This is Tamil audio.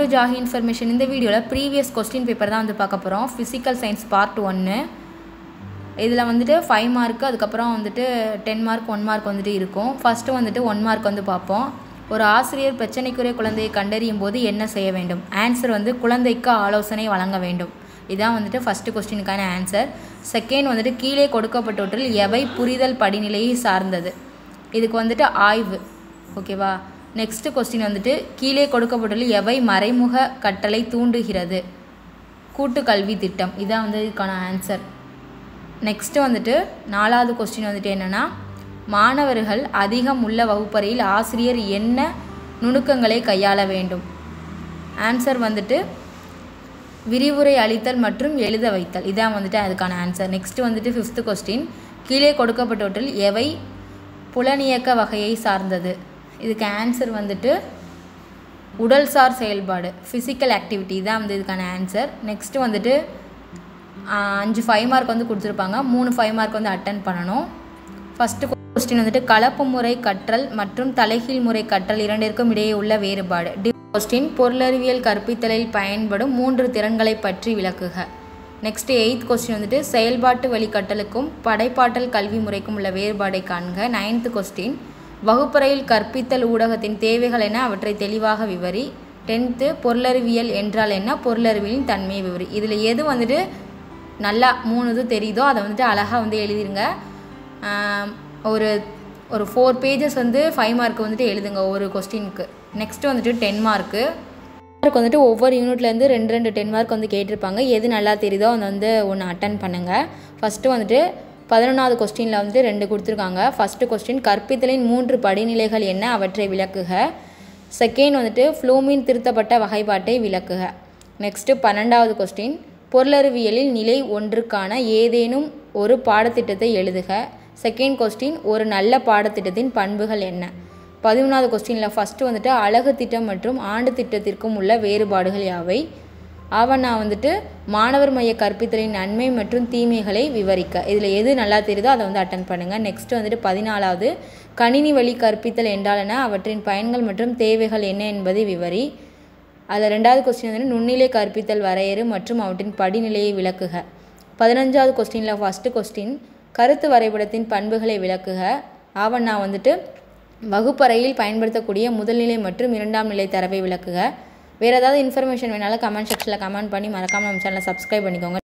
டு ஜாகி இன்ஃபர்மேஷன் இந்த வீடியோவில் ப்ரீவியஸ் கொஸ்டின் பேப்பர் தான் வந்து பார்க்க போகிறோம் ஃபிசிக்கல் சயின்ஸ் பார்ட் ஒன்று இதில் வந்துட்டு ஃபைவ் மார்க்கு அதுக்கப்புறம் வந்துட்டு டென் மார்க் ஒன் மார்க் வந்துட்டு இருக்கும் ஃபஸ்ட்டு வந்துட்டு ஒன் மார்க் வந்து பார்ப்போம் ஒரு ஆசிரியர் பிரச்சனைக்குரிய குழந்தையை கண்டறியும் போது என்ன செய்ய வேண்டும் ஆன்சர் வந்து குழந்தைக்கு ஆலோசனை வழங்க வேண்டும் இதான் வந்துட்டு ஃபஸ்ட்டு கொஸ்டினுக்கான ஆன்சர் செகண்ட் வந்துட்டு கீழே கொடுக்கப்பட்டவற்றில் எவை புரிதல் படிநிலையை சார்ந்தது இதுக்கு வந்துட்டு ஆய்வு ஓகேவா நெக்ஸ்ட் கொஸ்டின் வந்துட்டு கீழே கொடுக்கப்பட்டுள்ள எவை மறைமுக கற்றலை தூண்டுகிறது கூட்டு கல்வி திட்டம் இதான் வந்து இதுக்கான ஆன்சர் நெக்ஸ்ட்டு வந்துட்டு நாலாவது கொஸ்டின் வந்துட்டு என்னென்னா மாணவர்கள் அதிகம் உள்ள வகுப்பறையில் ஆசிரியர் என்ன நுணுக்கங்களை கையாள வேண்டும் ஆன்சர் வந்துட்டு விரிவுரை அளித்தல் மற்றும் எழுத வைத்தல் இதான் வந்துட்டு அதுக்கான ஆன்சர் நெக்ஸ்ட்டு வந்துட்டு ஃபிஃப்த்து கொஸ்டின் கீழே கொடுக்கப்பட்டவற்றில் எவை புலனியக்க வகையை சார்ந்தது இதுக்கு ஆன்சர் வந்துட்டு உடல்சார் செயல்பாடு ஃபிசிக்கல் ஆக்டிவிட்டி தான் வந்து இதுக்கான ஆன்சர் நெக்ஸ்ட்டு வந்துட்டு அஞ்சு ஃபைவ் மார்க் வந்து கொடுத்துருப்பாங்க மூணு ஃபைவ் மார்க் வந்து அட்டன் பண்ணணும் ஃபஸ்ட்டு கொஸ்டின் வந்துட்டு கலப்பு முறை கற்றல் மற்றும் தலைகீழ் முறை கற்றல் இரண்டிற்கும் இடையே உள்ள வேறுபாடு டி கொஸ்டின் பொருளறிவியல் கற்பித்தலில் பயன்படும் மூன்று திறன்களை பற்றி விளக்குக நெக்ஸ்ட்டு எயித் கொஸ்டின் வந்துட்டு செயல்பாட்டு வழிகட்டலுக்கும் படைப்பாற்றல் கல்வி முறைக்கும் உள்ள வேறுபாடை காண்க நைன்த்து கொஸ்டின் வகுப்பறையில் கற்பித்தல் ஊடகத்தின் தேவைகள் என அவற்றை தெளிவாக விவரி டென்த்து பொருளறிவியல் என்றால் என்ன பொருளறிவியலின் தன்மையை விவரி இதில் எது வந்துட்டு நல்லா மூணு இது தெரியுதோ அதை வந்துட்டு அழகாக வந்து எழுதிருங்க ஒரு ஒரு ஃபோர் பேஜஸ் வந்து ஃபைவ் மார்க் வந்துட்டு எழுதுங்க ஒரு கொஸ்டினுக்கு நெக்ஸ்ட்டு வந்துட்டு டென் மார்க்கு மார்க் வந்துட்டு ஒவ்வொரு யூனிட்லேருந்து ரெண்டு ரெண்டு டென் மார்க் வந்து கேட்டிருப்பாங்க எது நல்லா தெரியுதோ அதை வந்து ஒன்று அட்டன் பண்ணுங்கள் ஃபஸ்ட்டு வந்துட்டு பதினொன்றாவது கொஸ்டினில் வந்து ரெண்டு கொடுத்துருக்காங்க ஃபஸ்ட்டு கொஸ்டின் கற்பித்தலின் மூன்று படிநிலைகள் என்ன அவற்றை விளக்குக செகண்ட் வந்துட்டு ஃப்ளூமின் திருத்தப்பட்ட வகைப்பாட்டை விளக்குக நெக்ஸ்ட்டு பன்னெண்டாவது கொஸ்டின் பொருளறிவியலில் நிலை ஒன்றுக்கான ஏதேனும் ஒரு பாடத்திட்டத்தை எழுதுக செகண்ட் கொஸ்டின் ஒரு நல்ல பாடத்திட்டத்தின் பண்புகள் என்ன பதிமூணாவது கொஸ்டினில் ஃபஸ்ட்டு வந்துட்டு அழகு திட்டம் மற்றும் ஆண்டு திட்டத்திற்கும் உள்ள வேறுபாடுகள் யாவை ஆவணா வந்துட்டு மாணவர் மைய கற்பித்தலின் நன்மை மற்றும் தீமைகளை விவரிக்க இதில் எது நல்லா தெரியுதோ அதை வந்து அட்டன் பண்ணுங்கள் நெக்ஸ்ட் வந்துட்டு பதினாலாவது கணினி வழி கற்பித்தல் என்றால் என்ன அவற்றின் பயன்கள் மற்றும் தேவைகள் என்ன என்பதை விவரி அதில் ரெண்டாவது கொஸ்டின் வந்து நுண்ணிலை கற்பித்தல் வரையறு மற்றும் அவற்றின் படிநிலையை விளக்குக பதினஞ்சாவது கொஸ்டினில் ஃபஸ்ட்டு கொஸ்டின் கருத்து வரைபடத்தின் பண்புகளை விளக்குக ஆவண்ணா வந்துட்டு வகுப்பறையில் பயன்படுத்தக்கூடிய முதல்நிலை மற்றும் இரண்டாம் நிலை தரவை விளக்குக வேறு ஏதாவது இன்ஃபர்மேஷன் வேணாலும் கமெண்ட் செக்ஷனில் கமெண்ட் பண்ணி மறக்காமல் நம்ம சேனலை சப்ஸ்கிரைப் பண்ணிக்கோங்க